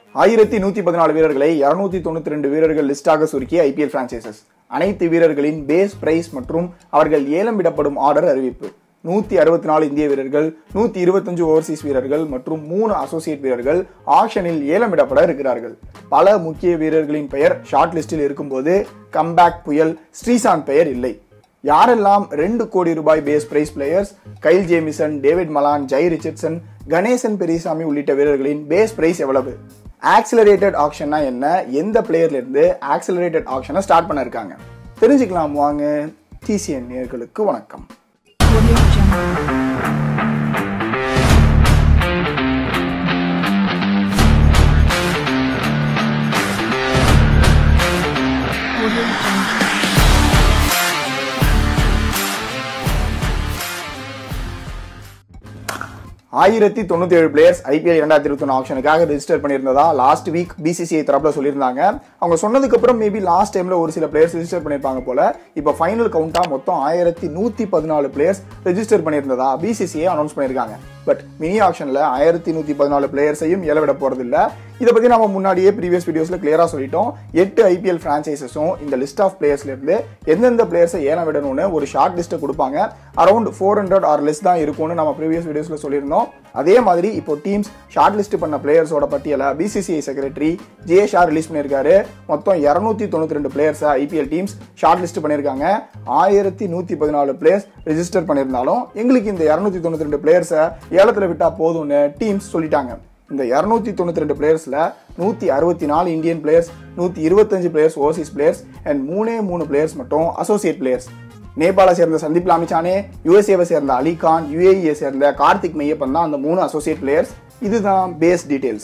ஆயிரத்தி நூத்தி பதினாலு வீரர்களை இருநூத்தி தொண்ணூத்தி ரெண்டு வீரர்கள் லிஸ்டாக சுருக்கிய ஐபிஎல் பிரான்ச்சைசஸ் அனைத்து வீரர்களின் பேஸ் பிரைஸ் மற்றும் அவர்கள் ஏலம் விடப்படும் ஆர்டர் அறிவிப்பு நூத்தி அறுபத்தி நாலு இந்திய வீரர்கள் நூத்தி இருபத்தஞ்சு ஓவர்சீஸ் வீரர்கள் மற்றும் மூணு அசோசியேட் வீரர்கள் ஆக்ஷனில் ஏலம் விடப்பட இருக்கிறார்கள் பல முக்கிய வீரர்களின் பெயர் ஷார்ட் லிஸ்டில் இருக்கும்போது கம்பேக் புயல் ஸ்ரீசாந்த் பெயர் இல்லை யாரெல்லாம் ரெண்டு கோடி ரூபாய் base price players Kyle Jamieson David Malan Jhye Richardson Ganesan Periyasamy உள்ளிட்ட வீரர்களின் பேஸ் பிரைஸ் எவ்வளவு ஆக்சிலரேட்டட் ஆக்ஷன்னா என்ன எந்த பிளேயர்ல இருந்து ஆக்சிலரேட்டட் ஆக்ஷனை ஸ்டார்ட் பண்ண இருக்காங்க தெரிஞ்சுக்கலாம் வாங்க டிசிஎன் நேர்களுக்கு வணக்கம் Audio Jungle. Audio Jungle. ஆயிரத்தி தொண்ணூத்தி ஏழு பிளேயர்ஸ் ஐபிஎல் இரண்டாயிரத்தி இருபத்தி ஒன்று ஆப்ஷனுக்காக ரெஜிஸ்டர் பண்ணியிருந்ததா லாஸ்ட் வீக் பிசிசிஐ தரப்புல சொல்லியிருந்தாங்க அவங்க சொன்னதுக்கு அப்புறம் மேபி லாஸ்ட் டைம்ல ஒரு சில பிளேயர்ஸ் ரெஜிஸ்டர் பண்ணியிருப்பாங்க போல இப்போ ஃபைனல் கவுண்டா மொத்தம் ஆயிரத்தி நூத்தி பதினாலு பிளேயர்ஸ் ரெஜிஸ்டர் பண்ணியிருந்ததா பிசிசிஐ அனௌன்ஸ் பண்ணியிருக்காங்க பட் மினி ஆப்ஷன்ல ஆயிரத்தி நூத்தி பதினாலு பிளேயர்ஸையும் ஏலவிட போறது இல்ல இதை பத்தி நம்ம முன்னாடியே ப்ரீவியஸ் வீடியோஸ்ல கிளியரா சொல்லிட்டோம் எட்டு ஐபிஎல் பிரான்ச்சைசஸும் இந்த லிஸ்ட் ஆஃப் பிளேயர்ஸ்ல இருந்து எந்தெந்த பிளேயர்ஸை ஏலம் விடணும்னு ஒரு ஷார்ட் லிஸ்ட்டை கொடுப்பாங்க around four hundred or less தான் இருக்கும்னு நம்ம ப்ரீவியஸ் வீடியோஸ்ல சொல்லியிருந்தோம் அதே மாதிரி இப்போ டீம்ஸ் ஷார்ட் லிஸ்ட் பண்ண பிளேயர்ஸோட பட்டியலை பிசிசிஐ செக்ரட்டரி ஜேஷா ரிலீஸ் பண்ணியிருக்காரு மொத்தம் இரநூத்தி தொண்ணூத்தி ரெண்டு பிளேயர்ஸை ஐபிஎல் டீம்ஸ் ஷார்ட் லிஸ்ட் பண்ணியிருக்காங்க ஆயிரத்தி நூத்தி பதினாலு பிளேயர்ஸ் ரெஜிஸ்டர் பண்ணியிருந்தாலும் எங்களுக்கு இந்த இரநூத்தி தொண்ணூத்தி ரெண்டு பிளேயர்ஸை ஏலத்தில் விட்டா போதும்னு டீம்ஸ் சொல்லிட்டாங்க இந்த இரநூத்தி தொண்ணூத்தி ரெண்டு பிளேயர்ஸ்ல நூத்தி அறுபத்தி நாலு இந்தியன் பிளேயர்ஸ் நூத்தி இருபத்தஞ்சு பிளேயர்ஸ் ஓவர்சீஸ் பிளேயர்ஸ் அண்ட் மூணே மூணு பிளேயர்ஸ் மட்டும் அசோசியேட் பிளேயர்ஸ் நேபாளை சேர்ந்த சந்தீப் லாமிச்சானே யுஎஸ்ஏவை சேர்ந்த அலிகான் யுஏஇயை சேர்ந்த கார்த்திக் மெய்யப்பன் தான் அந்த மூணு அசோசியேட் பிளேயர்ஸ் இதுதான் பேஸ் டீடைல்ஸ்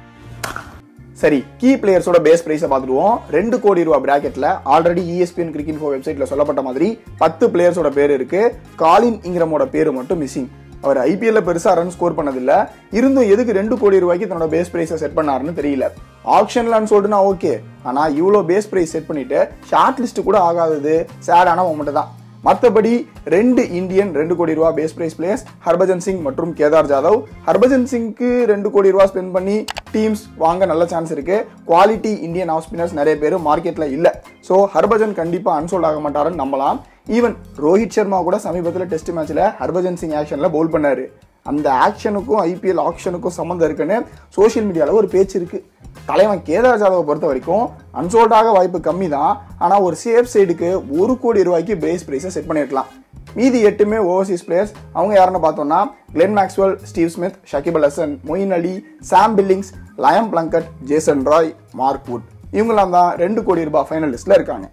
சரி கீ பிளேயர்ஸோட பேஸ் பிரைஸை பார்த்துருவோம் ரெண்டு கோடி ரூபாய் பிராக்கெட்ல ஆல்ரெடி ESPN கிரிக்கெட் ஃபோ வெப்சைட்ல சொல்லப்பட்ட மாதிரி பத்து பிளேயர்ஸோட பேர் இருக்கு காலின் இங்கிரமோட பேரு மட்டும் மிஸ்ஸிங் அவர் ஐபிஎல்ல பெருசா ரன் ஸ்கோர் பண்ணதில்ல இருந்தும் எதுக்கு ரெண்டு கோடி ரூபாய்க்கு தன்னோட பேஸ் பிரைஸை செட் பண்ணாருன்னு தெரியல ஆப்ஷன்லான்னு சொல்லிட்டுனா ஓகே ஆனா இவ்வளோ பேஸ் பிரைஸ் செட் பண்ணிட்டு ஷார்ட் லிஸ்ட் கூட ஆகாதது சேடான மொமெண்ட் தான் மற்றபடி ரெண்டு இந்தியன் ரெண்டு கோடி ரூபா base price players Harbhajan Singh மற்றும் கேதார் ஜாதவ் ஹர்பஜன் சிங்க்கு ரெண்டு கோடி ரூபா ஸ்பெண்ட் பண்ணி டீம்ஸ் வாங்க நல்ல சான்ஸ் இருக்கு குவாலிட்டி இந்தியன் ஆஃப் ஸ்பின்னர்ஸ் நிறைய பேர் மார்க்கெட்ல இல்ல ஸோ ஹர்பஜன் கண்டிப்பா அன்சோல்ட் ஆக மாட்டாருன்னு நம்பலாம் ஈவன் ரோஹித் சர்மா கூட சமீபத்தில் டெஸ்ட் மேட்ச்ல ஹர்பஜன் சிங் ஆக்ஷன்ல பவுல் பண்ணாரு அந்த ஆக்ஷனுக்கும் ஐபிஎல் ஆக்ஷனுக்கும் சம்மந்தம் இருக்குன்னு சோஷியல் மீடியாவில் ஒரு பேச்சு இருக்கு தலைவன் கேதார் ஜாதவை பொறுத்த வரைக்கும் அன்சோல்டாக வாய்ப்பு கம்மி தான் ஆனால் ஒரு சேஃப் சைடுக்கு ஒரு கோடி ரூபாய்க்கு பேஸ் பிரைஸை செட் பண்ணியிருக்கலாம் மீதி எட்டுமே ஓவர்சீஸ் பிளேயர்ஸ் அவங்க யாருன்னு பார்த்தோம்னா Glenn Maxwell Steve Smith Shakib Al Hasan Moeen Ali Sam Billings Liam Plunkett Jason Roy Mark Wood இவங்கெல்லாம் தான் ரெண்டு கோடி ரூபாய் ஃபைனல் லிஸ்ட்ல இருக்காங்க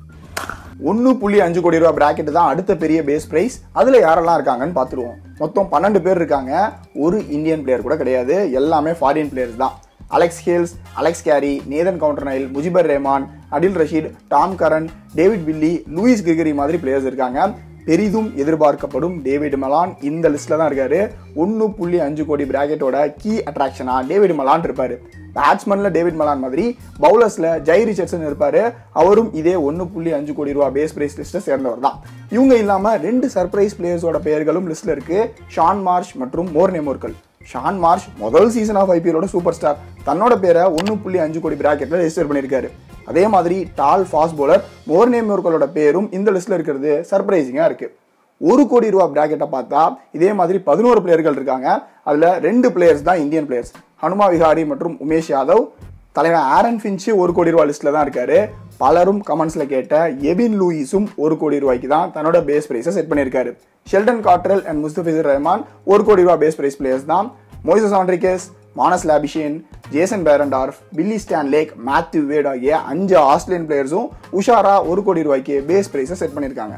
ஒன்று புள்ளி அஞ்சு கோடி ரூபாய் பிராக்கெட் தான் அடுத்த பெரிய பேஸ் பிரைஸ் அதில் யாரெல்லாம் இருக்காங்கன்னு பார்த்துருவோம் மொத்தம் பன்னெண்டு பேர் இருக்காங்க ஒரு இந்தியன் பிளேயர் கூட கிடையாது எல்லாமே ஃபாரின் பிளேயர்ஸ் தான் Alex Hales Alex Carey Nathan Coulter Nile Mujeeb ur Rahman Adil Rashid Tom Curran David Willey Lewis Gregory மாதிரி பிளேயர்ஸ் இருக்காங்க பெரிதும் எதிர்பார்க்கப்படும் டேவிட் மலான் இந்த லிஸ்ட்ல தான் இருக்காரு ஒன்று புள்ளி அஞ்சு கோடி பிராக்கெட்டோட கீ அட்ராக்ஷனா டேவிட் மலான் இருப்பாரு பேட்ஸ்மேன்ல டேவிட் மலான் மாதிரி பவுலர்ஸ்ல ஜெய் ரிச்சர்ட்சன் இருப்பாரு அவரும் இதே ஒன்று புள்ளி அஞ்சு கோடி ரூபா பேஸ் பிரைஸ் லிஸ்ட்டை சேர்ந்தவர் தான் இவங்க இல்லாம ரெண்டு சர்ப்ரைஸ் பிளேயர்ஸோட பெயர்களும் லிஸ்ட்ல இருக்கு ஷான் மார்ஷ் மற்றும் மோர்னே மோர்கல் ஷான் மார்ஷ் முதல் சீசன் ஆஃப் ஐபிஎலோட சூப்பர் ஸ்டார் தன்னோட பேரை ஒன்று புள்ளி அஞ்சு கோடி பிராக்கெட்ல ரெஜிஸ்டர் பண்ணியிருக்காரு அதே மாதிரி டால் ஃபாஸ்ட் bowler மோர்னே மோர்கலோட பேரும் இந்த லிஸ்ட்ல இருக்கிறது சர்ப்ரைசிங்கா இருக்கு ஒரு கோடி ரூபா பிராக்கெட்டை பார்த்தா இதே மாதிரி பதினோரு பிளேயர்கள் இருக்காங்க அதுல ரெண்டு பிளேயர்ஸ் தான் இந்தியன் பிளேயர்ஸ் ஹனுமா விஹாரி மற்றும் உமேஷ் யாதவ் தலைவன் ஆரன் ஃபின்ச்சு ஒரு கோடி ரூபா லிஸ்ட்ல தான் இருக்காரு பலரும் கமெண்ட்ஸ்ல கேட்ட எபின் லூயிஸும் ஒரு கோடி ரூபாய்க்கு தான் தன்னோட பேஸ் பிரைஸை செட் பண்ணியிருக்காரு Sheldon Cottrell and Mustafizur Rahman ஒரு கோடி ரூபா பேஸ் பிரைஸ் பிளேயர்ஸ் தான் Moises Henriques Marnus Labuschagne Jason Behrendorff Billy Stanlake Matthew Wade ஆகிய அஞ்சு ஆஸ்திரேலியன் பிளேயர்ஸும் உஷாரா ஒரு கோடி ரூபாய்க்கு பேஸ் பிரைஸை செட் பண்ணியிருக்காங்க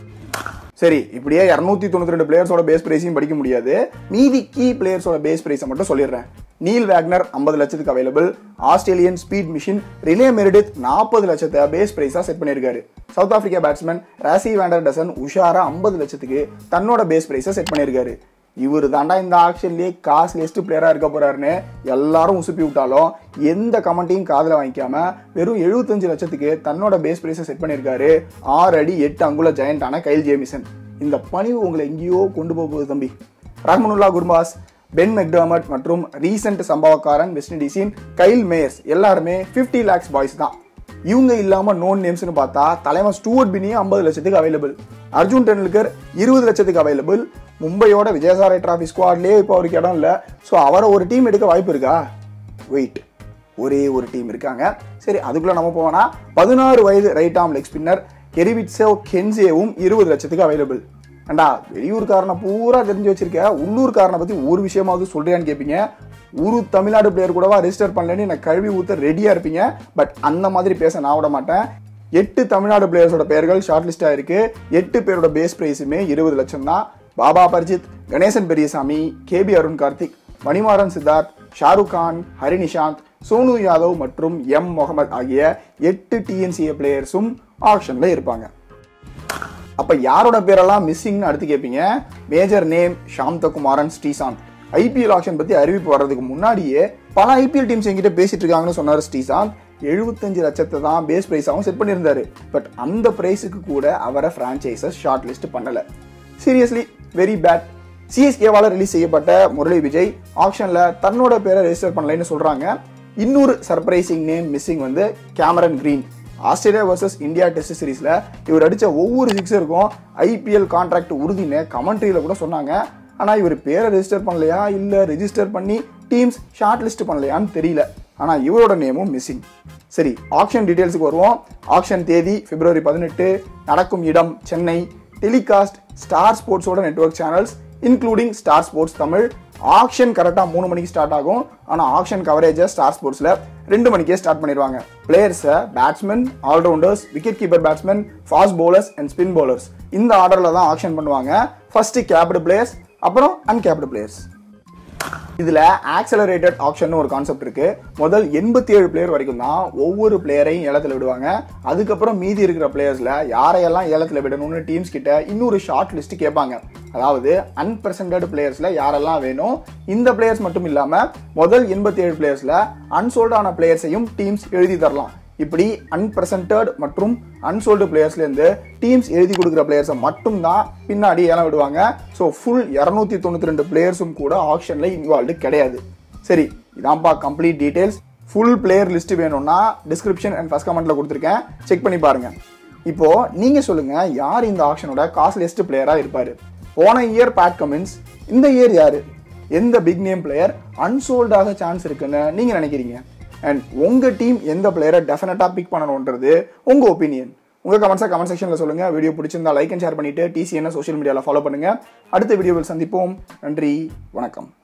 சரி இப்படியே இரநூத்தி தொண்ணூத்தி ரெண்டு பிளேயர்ஸோட பேஸ் பிரைஸையும் படிக்க முடியாது மீதி கீ பிளேயர்ஸோட பேஸ் பிரைஸை மட்டும் சொல்லிடுறேன் நீல் வேக்னர் ஐம்பது லட்சத்துக்கு available Australian speed machine Riley Meredith நாற்பது லட்சத்தை பேஸ் பிரைஸா செட் பண்ணியிருக்காரு South Africa batsman Rassie van der Dussen உஷாரா ஐம்பது லட்சத்துக்கு தன்னோட பேஸ் பிரைஸை செட் பண்ணியிருக்காரு இவர் தாண்டா இந்த ஆக்ஷன்லயே காஸ்ட்லியஸ்ட் பிளேயரா இருக்க போறாருன்னு எல்லாரும் உசுப்பி விட்டாலும் எந்த கமெண்ட்டையும் காதுல வாங்கிக்காம வெறும் 75 லட்சத்துக்கு தன்னோட பேஸ் பிரைஸை செட் பண்ணியிருக்காரு ஆறு அடி எட்டு அங்குல ஜெயண்டான கைல் ஜேமிசன் இந்த பணிவு உங்களை எங்கேயோ கொண்டு போக போகுது தம்பி ரஹ்மனுல்லா குர்பாஸ் பென் மெக்டர்மட் மற்றும் ரீசெண்ட் சம்பவக்காரன் வெஸ்ட் இண்டீஸின் கைல் மேயர்ஸ் எல்லாருமே 50 லேக்ஸ் பாய்ஸ் தான் இவங்க இல்லாம நோன் நேம்ஸ்னு பார்த்தா தலைவன் ஸ்டூவர்ட் பினியே ஐம்பது லட்சத்துக்கு அவைலபிள் அர்ஜுன் டெண்டுல்கர் இருபது லட்சத்துக்கு அவைலபிள் மும்பையோட விஜயசாரை டிராஃபி ஸ்குவாட்லேயே இப்போ அவருக்கு இடம் இல்லை ஸோ அவரை ஒரு டீம் எடுக்க வாய்ப்பு இருக்கா வெயிட் ஒரே ஒரு டீம் இருக்காங்க சரி அதுக்குள்ள நம்ம போனா பதினாறு வயது ரைட் ஆம் லெக் ஸ்பின்னர் கெரிவிட்ஸோ கென்சேவும் இருபது லட்சத்துக்கு அவைலபிள் ஏண்டா வெளியூர்காரனை பூரா தெரிஞ்சு வச்சிருக்க உள்ளூர்காரனை பத்தி ஒரு விஷயமாவது சொல்றியான்னு கேட்பீங்க ஒரு தமிழ்நாடு பிளேயர் கூடவா ரெஜிஸ்டர் பண்ணலன்னு நான் கழுவி ஊத்த ரெடியா இருப்பீங்க பட் அந்த மாதிரி பேச நான் விட மாட்டேன் எட்டு தமிழ்நாடு பிளேயர்ஸோட பெயர்கள் ஷார்ட் லிஸ்டா இருக்கு எட்டு பேரோட பேஸ் பிரைஸுமே இருபது லட்சம் தான் பாபா பர்ஜித் கணேசன் பெரியசாமி கேபி அருண் கார்த்திக் மணிமாறன் சித்தார்த் ஷாருக் கான் ஹரி நிஷாந்த் சோனு யாதவ் மற்றும் எம் முகமது ஆகிய எட்டு டிஎன்சிஏ பிளேயர்ஸும் ஆக்ஷன்ல இருப்பாங்க அப்ப யாரோட பேரெல்லாம் மிஸ்ஸிங்னு அடுத்து கேட்பீங்க major name Santhakumaran Sreesanth IPL auction பத்தி அறிவிப்பு வர்றதுக்கு முன்னாடியே பல ஐபிஎல் டீம்ஸ் என்கிட்ட பேசிட்டு இருக்காங்கன்னு சொன்னார் ஸ்ரீசாந்த் எழுபத்தஞ்சு லட்சத்தை தான் பேஸ் பிரைஸாகவும் செட் பண்ணியிருந்தாரு பட் அந்த பிரைஸுக்கு கூட அவரை பிரான்ச்சைசஸ் ஷார்ட் லிஸ்ட் பண்ணல சீரியஸ்லி வெரி பேட் சிஎஸ்கேவால ரிலீஸ் செய்யப்பட்ட முரளி விஜய் ஆக்ஷன்ல தன்னோட பேரை ரெஜிஸ்டர் பண்ணலைன்னு சொல்றாங்க இன்னொரு சர்ப்ரைசிங் நேம் மிஸ்ஸிங் வந்து Cameron Green Australia versus India test சீரிஸ்ல இவர் அடிச்ச ஒவ்வொரு சிக்ஸருக்கும் ஐபிஎல் கான்ட்ராக்ட் உறுதின்னு கமெண்ட்ரியில கூட சொன்னாங்க ஆனா இவர் பேரை ரெஜிஸ்டர் பண்ணலையா இல்ல ரெஜிஸ்டர் பண்ணி டீம்ஸ் ஷார்ட் லிஸ்ட் பண்ணலையான்னு தெரியல ஆனா இவரோட நேமும் மிஸ்ஸிங் சரி ஆக்ஷன் டீடைல்ஸுக்கு வருவோம் ஆக்ஷன் தேதி பிப்ரவரி பதினெட்டு நடக்கும் இடம் சென்னை டெலிகாஸ்ட் ஸ்டார் ஸ்போர்ட்ஸோட network channels including star sports Tamil auction கரெக்டாக மூணு மணிக்கு ஸ்டார்ட் ஆகும் ஆனால் ஆக்ஷன் கவரேஜை ஸ்டார் ஸ்போர்ட்ஸில் ரெண்டு மணிக்கே ஸ்டார்ட் பண்ணிடுவாங்க பிளேயர்ஸை batsman allrounders wicket keeper batsman fast bowlers and spin bowlers இந்த ஆர்டரில் தான் ஆக்ஷன் பண்ணுவாங்க ஃபர்ஸ்ட் கேப்டு பிளேயர்ஸ் அப்புறம் அன்கேப்டு பிளேயர்ஸ் இதுல ஆக்சலரேட்டட் ஆப்ஷன் ஒரு கான்செப்ட் இருக்கு முதல் எண்பத்தி ஏழு பிளேயர் வரைக்கும் தான் ஒவ்வொரு பிளேயரையும் ஏலத்துல விடுவாங்க அதுக்கப்புறம் மீதி இருக்கிற பிளேயர்ஸ்ல யாரையெல்லாம் ஏலத்துல விடணும்னு டீம்ஸ் கிட்ட இன்னொரு ஷார்ட் லிஸ்ட் கேட்பாங்க அதாவது அன்பிரசன்டட் பிளேயர்ஸ்ல யாரெல்லாம் வேணும் இந்த பிளேயர்ஸ் மட்டும் இல்லாம முதல் எண்பத்தி ஏழு பிளேயர்ஸ்ல அன்சோல்ட் ஆன பிளேயர்ஸையும் டீம்ஸ் எழுதி தரலாம் இப்படி அன்பிரசன்டட் மற்றும் அன்சோல்டு பிளேயர்ஸ்ல இருந்து டீம்ஸ் எழுதி கொடுக்குற பிளேயர்ஸை மட்டும் தான் பின்னாடி ஏலம் விடுவாங்க ஸோ ஃபுல் இரநூத்தி தொண்ணூத்தி ரெண்டு பிளேயர்ஸும் கூட ஆப்ஷன்ல இன்வால்வ்டு கிடையாது சரி இதான்ப்பா complete details full player list வேணும்னா டிஸ்கிரிப்ஷன் அண்ட் ஃபர்ஸ்ட் கமெண்ட்ல கொடுத்துருக்கேன் செக் பண்ணி பாருங்க இப்போ நீங்க சொல்லுங்க யார் இந்த ஆப்ஷனோட காஸ்ட்லியஸ்ட் பிளேயரா இருப்பாரு போன இயர் பேட் கமின்ஸ் இந்த இயர் யாரு எந்த பிக் நேம் பிளேயர் அன்சோல்டாக சான்ஸ் இருக்குன்னு நீங்க நினைக்கிறீங்க அண்ட் உங்க டீம் எந்த பிளேயரை டெஃபினட்டா பிக் பண்ணணுன்றது உங்க ஒப்பீனியன் உங்க கமெண்ட்ஸை கமெண்ட் செக்ஷன்ல சொல்லுங்க வீடியோ பிடிச்சிருந்தா லைக் அண்ட் ஷேர் பண்ணிட்டு டிசிஎன் சோஷியல் மீடியாவில் ஃபாலோ பண்ணுங்க அடுத்த வீடியோவில் சந்திப்போம் நன்றி வணக்கம்